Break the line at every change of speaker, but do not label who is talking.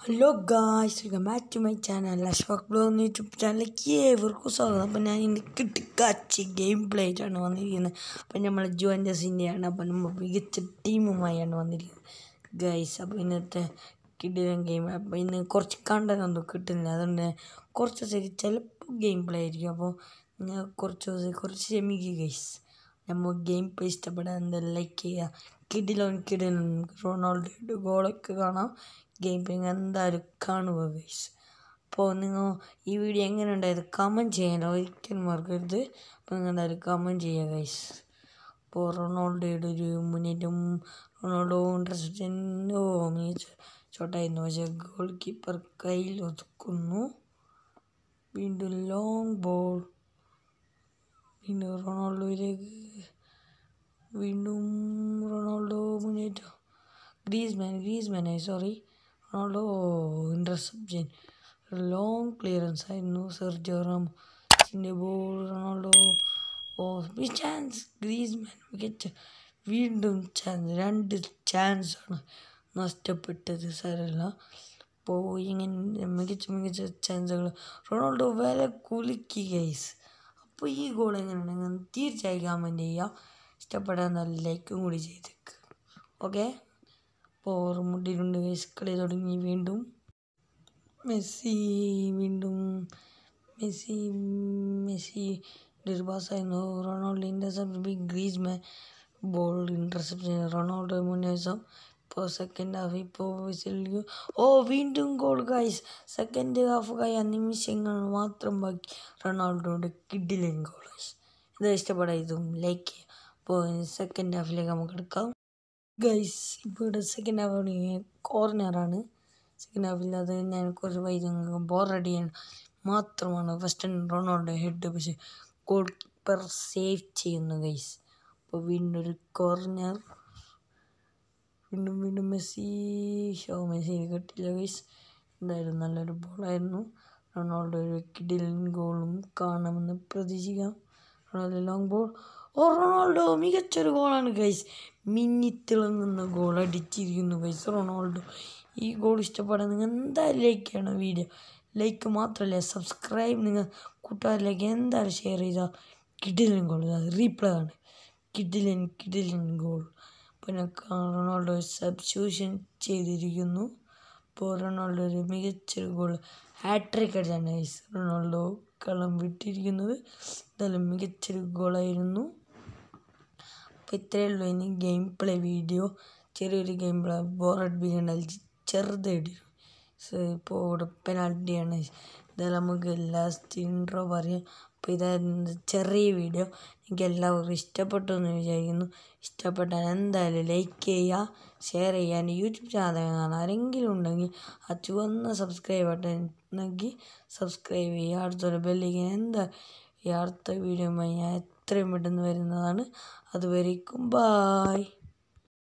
hello guys welcome back to my channel Ashfaq blog എന്ന YouTube ചാനലിലേക്ക് ഏവർക്കും സ്വാഗതം അപ്പം ഞാൻ ഇന്ന് കിട്ടിക്കാച്ചി ഗെയിം പ്ലേ ആയിട്ടാണ് വന്നിരിക്കുന്നത് അപ്പം നമ്മൾ ജുവൻറ്റസിൻ്റെയാണ് അപ്പം നമ്മൾ മികച്ച ടീമുമായാണ് വന്നിരിക്കുന്നത് ഗൈസ് അപ്പോൾ ഇന്നത്തെ കിടിലൻ ഗെയിം അപ്പോൾ ഇന്ന് കുറച്ച് കണ്ടന്റ് ഒന്നും കിട്ടുന്നില്ല അതുകൊണ്ട് കുറച്ച് ദിവസം ചിലപ്പോൾ ഗെയിം പ്ലേ ആയിരിക്കും അപ്പോൾ നിങ്ങൾ കുറച്ച് ദിവസം കുറച്ച് ക്ഷമിക്കുക ഗൈസ് നമ്മൾ ഗെയിം പ്ലേ ഇഷ്ടപ്പെടാൻ എന്തായാലും ലൈക്ക് ചെയ്യുക കിടിലോൻ കിടിലൻ റൊണാൾഡോയുടെ ഗോളൊക്കെ കാണാം ഗെയിം പ്ലേ എന്തായാലും കാണുക ഗൈസ് അപ്പോൾ നിങ്ങൾ ഈ വീഡിയോ എങ്ങനെ ഉണ്ടായത് കമൻറ്റ് ചെയ്യാൻ ഒരിക്കലും മറക്കരുത് അപ്പോൾ നിങ്ങൾ എന്തായാലും കമൻറ്റ് ചെയ്യുക ഗൈസ് അപ്പോൾ റൊണാൾഡോയുടെ ഒരു മുന്നേറ്റം റൊണാൾഡോ ഇൻ്റർസെപ്ഷൻ ഓ മികച്ച ഷോട്ടായിരുന്നു പക്ഷേ ഗോൾ കീപ്പർ കയ്യിൽ ഒതുക്കുന്നു വീണ്ടും ലോങ് ബോൾ വീണ്ടും റൊണാൾഡോയിലേക്ക് വീണ്ടും റൊണാൾഡോ മുന്നേറ്റം ഗ്രീസ്മാൻ ഗ്രീസ്മാനായി sorry Ronaldo interception long clearance ആയിരുന്നു സെർജിയോ റാമോസിൻ്റെ ബോൾ റൊണാൾഡോ ഓ ചാൻസ് ഗ്രീസ്മാൻ മികച്ച വീണ്ടും ചാൻസ് രണ്ട് ചാൻസാണ് നഷ്ടപ്പെട്ടത് സാരല്ല അപ്പോൾ ഇങ്ങനെ മികച്ച മികച്ച ചാൻസുകൾ റൊണാൾഡോ വില കുലുക്കി ഗൈസ് അപ്പോൾ ഈ ഗോൾ എങ്ങനെയാണ് തീർച്ചയായും കമൻറ്റ് ചെയ്യുക ഇഷ്ടപ്പെടാൻ നല്ല ലൈക്കും കൂടി ചെയ്തേക്ക് ഓക്കെ അപ്പോൾ മുട്ടിയിട്ടുണ്ട് ഗൈസ് കളി തുടങ്ങി വീണ്ടും മെസ്സി വീണ്ടും മെസ്സി മെസ്സി ഒരു പാസ്സായിരുന്നു Ronaldo intercept big Griezmann ball interception Ronaldo മുന്നേസം ഇപ്പോൾ സെക്കൻഡ് ഹാഫ് ഇപ്പോൾ വിസിലിക്കും ഓ വീണ്ടും ഗോൾ ഗൈസ് സെക്കൻഡ് ഹാഫ് കഴിയാൻ നിമിഷങ്ങൾ മാത്രം ബാക്കി റൊണാൾഡോയുടെ കിഡിലൻ ഗോൾ ഗൈസ് ഇത് ഇഷ്ടപ്പെടാം ഇതും ലൈക്ക് ചെയ്യുക അപ്പോൾ സെക്കൻഡ് ഹാഫിലേക്ക് നമുക്ക് എടുക്കാം ഗൈസ് ഇപ്പോൾ ഇവിടെ സെക്കൻഡ് ഹാഫ് കോർണറാണ് സെക്കൻഡ് ഹാഫിൽ അത് ഞാൻ കുറച്ച് വൈകി ബോറടിയാണ് മാത്രമാണ് ഫസ്റ്റ് റൊണാൾഡോ ഹെഡ് പക്ഷേ ഗോൾ കീപ്പർ സേവ് ചെയ്യുന്നു ഗൈസ് അപ്പോൾ വീണ്ടും ഒരു കോർണർ വീണ്ടും വീണ്ടും മെസ്സി ഷോ മെസ്സി കിട്ടില്ല ഗൈസ് എന്തായാലും നല്ലൊരു ബോളായിരുന്നു റൊണാൾഡോ ഒരു കിഡിലൻ ഗോളും കാണുമെന്ന് പ്രതീക്ഷിക്കാം റൊണാൾഡോ ലോങ് ബോൾ ഓ റൊണാൾഡോ മികച്ചൊരു ഗോളാണ് ഗൈസ് മിന്നിത്തിളങ്ങുന്ന ഗോൾ അടിച്ചിരിക്കുന്നു ഗൈസ് റൊണാൾഡോ ഈ ഗോൾ ഇഷ്ടപ്പെടാൻ നിങ്ങൾ എന്തായാലും ലൈക്ക് ചെയ്യണം വീഡിയോ ലൈക്ക് മാത്രമല്ല സബ്സ്ക്രൈബ് നിങ്ങൾ കൂട്ടുകാരിലേക്ക് എന്തായാലും ഷെയർ ചെയ്താൽ കിഡിലൻ ഗോൾ റീപ്ലേ ആണ് കിഡിലൻ കിഡിലൻ ഗോൾ പിന്നെ റൊണാൾഡോ സബ്സ്റ്റിറ്റ്യൂഷൻ ചെയ്തിരിക്കുന്നു ഇപ്പോൾ റൊണാൾഡോ ഒരു മികച്ചൊരു ഗോൾ ഹാട്രിക് അടിച്ചാണ് ഗൈസ് റൊണാൾഡോ കളം വിട്ടിരിക്കുന്നത് എന്തായാലും മികച്ചൊരു ഗോളായിരുന്നു അപ്പോൾ ഇത്രയേ ഉള്ളൂ ഇനി ഗെയിം പ്ലേ വീഡിയോ ചെറിയൊരു ഗെയിം പ്ലേ ബോറടിപ്പിക്കണ്ട ചെറുതായിട്ട് ഇപ്പോൾ ഇവിടെ പെനാൽറ്റിയാണ് ഇതെല്ലാം നമുക്ക് ലാസ്റ്റ് ഇൻട്രോ പറയാം അപ്പോൾ ഇതായിരുന്നു ചെറിയ വീഡിയോ എനിക്ക് എല്ലാവർക്കും ഇഷ്ടപ്പെട്ടു എന്ന് വിചാരിക്കുന്നു ഇഷ്ടപ്പെട്ടാൽ എന്തായാലും ലൈക്ക് ചെയ്യുക ഷെയർ ചെയ്യുക എൻ്റെ യൂട്യൂബ് ചാനൽ കാണാൻ ആരെങ്കിലും ഉണ്ടെങ്കിൽ ആ ചുവന്ന സബ്സ്ക്രൈബ് ബട്ടൺ ഉണ്ടെങ്കിൽ സബ്സ്ക്രൈബ് ചെയ്യുക അടുത്തൊരു ബെല്ലിങ്ങനെ എന്താ ഈ അടുത്ത വീഡിയോ ഞാൻ എത്രയും പെട്ടെന്ന് വരുന്നതാണ് അതുവരേക്കും ബായ്